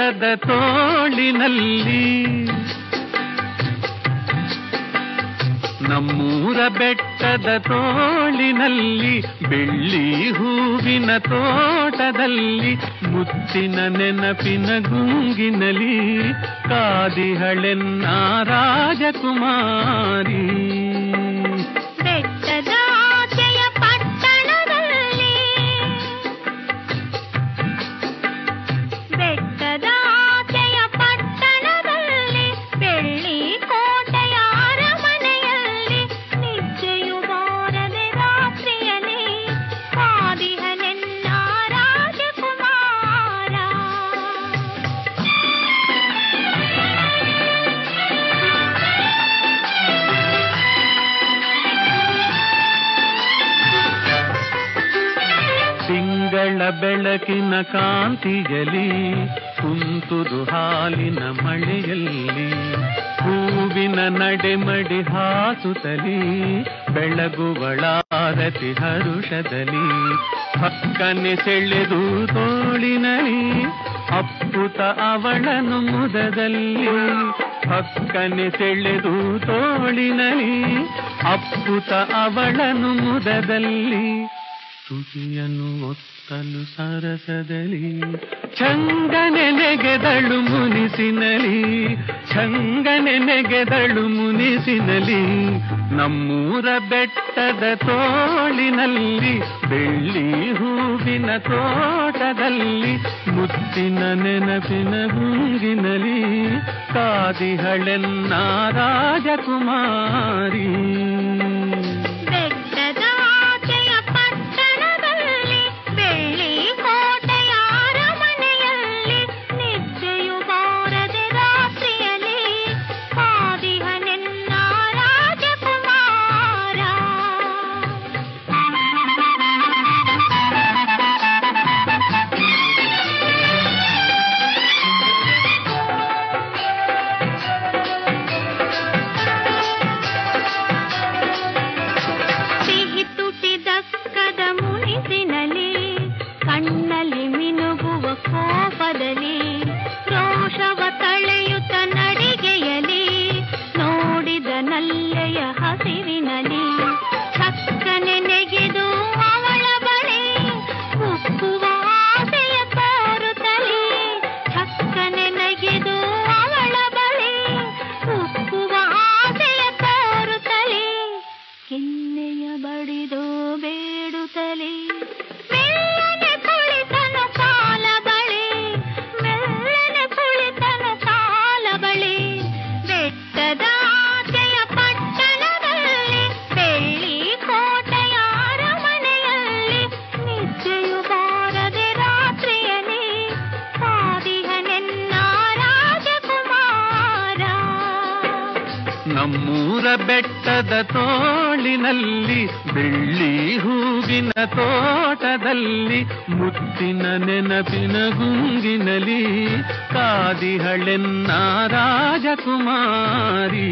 ಬೆಟ್ಟದ ತೋಳಿನಲ್ಲಿ ನಮ್ಮೂರ ಬೆಟ್ಟದ ತೋಳಿನಲ್ಲಿ ಬೆಳ್ಳಿ ಹೂವಿನ ತೋಟದಲ್ಲಿ ಮುತ್ತಿನ ನೆನಪಿನ ಗುಂಗಿನಲಿ ಕಾದಿಹಳೆನ್ನ ರಾಜಕುಮಾರಿ ಬೆಟ್ಟದ ಆಚೆಯ ಪಟ್ಟಣದಲ್ಲಿ ಬೆಟ್ಟದ ಆಚೆಯ ಪಟ್ಟಣದಲ್ಲಿ ಬೆಳ್ಳಿ ಕೋಟೆಯ ಅರಮನೆಯಲ್ಲಿ ನಿಚ್ಚೆಯು ಬಾರದೆ ರಾತ್ರಿಯಲ್ಲಿ ಕಾದಿಹನೆನ್ನ ರಾಜಕುಮಾರ ತಿಂಗಳ ಬೆಳಕಿನ ಕಾಂತಿಯಲಿ ಕುಂತುದು ಹಾಲಿನ ಮಳೆಯಲ್ಲಿ ಹೂವಿನ ನಡೆಮಡಿ ಹಾಸುತ್ತಲಿ ಬೆಳಗುವಳಾರತಿ ಹರುಷದಲ್ಲಿ ಪಕ್ಕನೆ ಸೆಳೆದು ತೋಳಿನಲಿ ಅಪ್ಪುತ ಅವಳನು ಮುದದಲ್ಲಿ ಪಕ್ಕನೆ ಸೆಳೆದು ತೋಳಿನಲಿ ಅಪ್ಪುತ ಅವಳನು ಮುದದಲ್ಲಿ ತುಟಿಯನ್ನು ಒತ್ತಲು ಸರಸದಲ್ಲಿ ಚಂಗನೆ ನೆಗೆದಳು ಮುನಿಸಿನಲಿ ಚಂಗನೆ ನೆಗೆದಳು ಮುನಿಸಿನಲಿ ನಮ್ಮೂರ ಬೆಟ್ಟದ ತೋಳಿನಲ್ಲಿ ಬೆಳ್ಳಿ ಹೂವಿನ ತೋಟದಲ್ಲಿ ಮುತ್ತಿನ ನೆನಪಿನ ಗುಂಗಿನಲಿ ಕಾದಿಹಳೆನ್ನ ರಾಜಕುಮಾರಿ ಬೆಟ್ಟದ ಆಚೆಯ ಪಟ್ಟಣದಲ್ಲಿ ಬೆಳ್ಳಿ ಕೋಟೆಯ ಅರಮನೆಯಲ್ಲಿ ನಿಚ್ಚೆಯು ಬಾರದೆ ರಾತ್ರಿಯಲ್ಲಿ ಕಾದಿಹನೆನ್ನ ರಾಜಕುಮಾರ ಸಿಹಿ ತುಟಿದಕ್ಕದ ಮುನಿಸಿನಲಿ ಕಣ್ಣಲ್ಲಿ ಮಿನುಗುವ ಕೋಪದಲ್ಲಿ ರೋಷವ ತಳೆಯುತ್ತ ನಡಿಗೆಯಲಿ ನೋಡಿದ ನಲ್ಲೆಯ ಹಸಿವಿನಲಿ ಚಕ್ಕನೆ ನೆಗೆದು ಅವಳ ಬಳಿ ಉಕ್ಕುವ ಆಸೆಯ ತೋರುತ್ತಲಿ ಚಕ್ಕನೆ ನೆಗೆದು ಅವಳ ಬಳಿ ಉಕ್ಕುವ ಆಸೆಯ ತೋರುತ್ತಲಿ ಕೆನ್ನೆಯ ಬಡಿದು ಬೇಡುತ್ತಲೇ ಮೆಲ್ಲನೆ ಕುಳಿತನು ಕಾಲ ಬಳಿ ಮೆಲ್ಲನೆ ಕುಳಿತನು ಕಾಲ ಬಳಿ ಬೆಟ್ಟದ ಆಚೆಯ ಪಟ್ಟಣದಲ್ಲಿ ಬೆಳ್ಳಿ ಕೋಟೆಯ ಅರಮನೆಯಲ್ಲಿ ನಿದ್ದೆಯು ಬಾರದೆ ರಾತ್ರಿಯಲ್ಲಿ ಕಾದಿಹನೆನ್ನ ರಾಜಕುಮಾರ ನಮ್ಮೂರ ಬೆಟ್ಟದ ತೋಳಿನಲ್ಲಿ ಬೆಳ್ಳಿ ಹೂವಿನ ತೋಟದಲ್ಲಿ ಮುತ್ತಿನ ನೆನಪಿನ ಗುಂಗಿನಲಿ ಕಾದಿಹಳೆನ್ನ ರಾಜಕುಮಾರಿ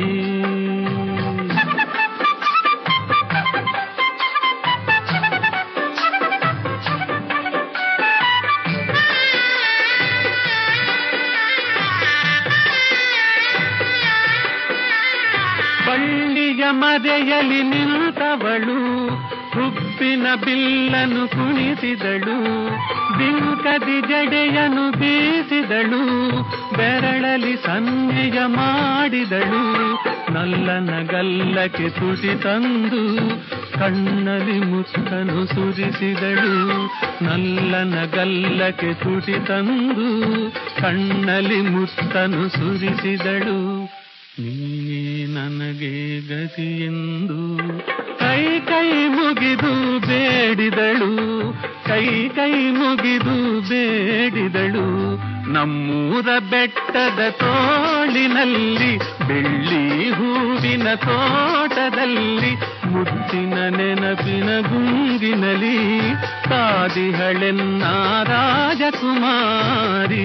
ಬಳ್ಳಿಯ ಮರೆಯಲಿ ನಿಂತವಳು ಹುಬ್ಬಿನ ಬಿಲ್ಲನು ಕುಣಿಸಿದಳು ಬಿಂಕದಿ ಜಡೆಯನು ಬೀಸಿದಳು ಬೆರಳಲಿ ಸನ್ನೆಯ ಮಾಡಿದಳು ನಲ್ಲನ ಗಲ್ಲಕ್ಕೆ ತುಟಿ ತಂದು ಕಣ್ಣಲ್ಲಿ ಮುತ್ತನು ಸುರಿಸಿದಳು ನಲ್ಲನ ಗಲ್ಲಕ್ಕೆ ತುಟಿ ತಂದು ಕಣ್ಣಲ್ಲಿ ಮುತ್ತನು ಸುರಿಸಿದಳು ನೀನೇ ನನಗೆ ಗತಿಯೆಂದು ಕೈ ಕೈ ಮುಗಿದು ಬೇಡಿದಳು ಕೈ ಕೈ ಮುಗಿದು ಬೇಡಿದಳು ನಮ್ಮೂರ ಬೆಟ್ಟದ ತೋಳಿನಲ್ಲಿ ಬೆಳ್ಳಿ ಹೂವಿನ ತೋಟದಲ್ಲಿ ಮುತ್ತಿನ ನೆನಪಿನ ಗುಂಗಿನಲಿ ಕಾದಿಹಳೆನ್ನ ರಾಜಕುಮಾರಿ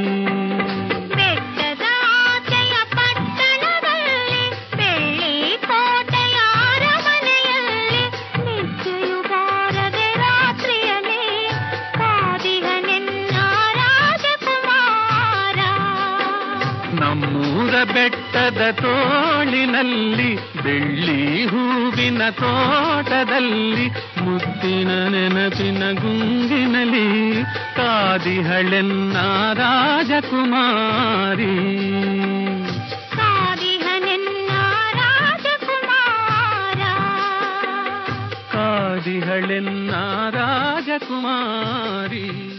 ಬೆಟ್ಟದ ಆಚೆಯ ಪಟ್ಟಣದಲ್ಲಿ ಬೆಳ್ಳಿ ಕೋಟೆಯ ಅರಮನೆಯಲ್ಲಿ ನಿದ್ದೆಯು ಬಾರದೆ ರಾತ್ರಿಯಲ್ಲಿ ಕಾದಿಹನೆನ್ನ ರಾಜಕುಮಾರ ನಮ್ಮೂರ ಬೆಟ್ಟದ ತೋಳಿನಲ್ಲಿ ಬೆಳ್ಳಿ ಹೂವಿನ ತೋಟದಲ್ಲಿ ಮುತ್ತಿನ ನೆನಪಿನ ಗುಂಗಿನಲಿ ಕಾದಿಹಳೆನ್ನ ರಾಜಕುಮಾರಿ ಕಾದಿಹನೆನ್ನ ರಾಜಕುಮಾರ ಕಾದಿಹಳೆನ್ನ ರಾಜಕುಮಾರಿ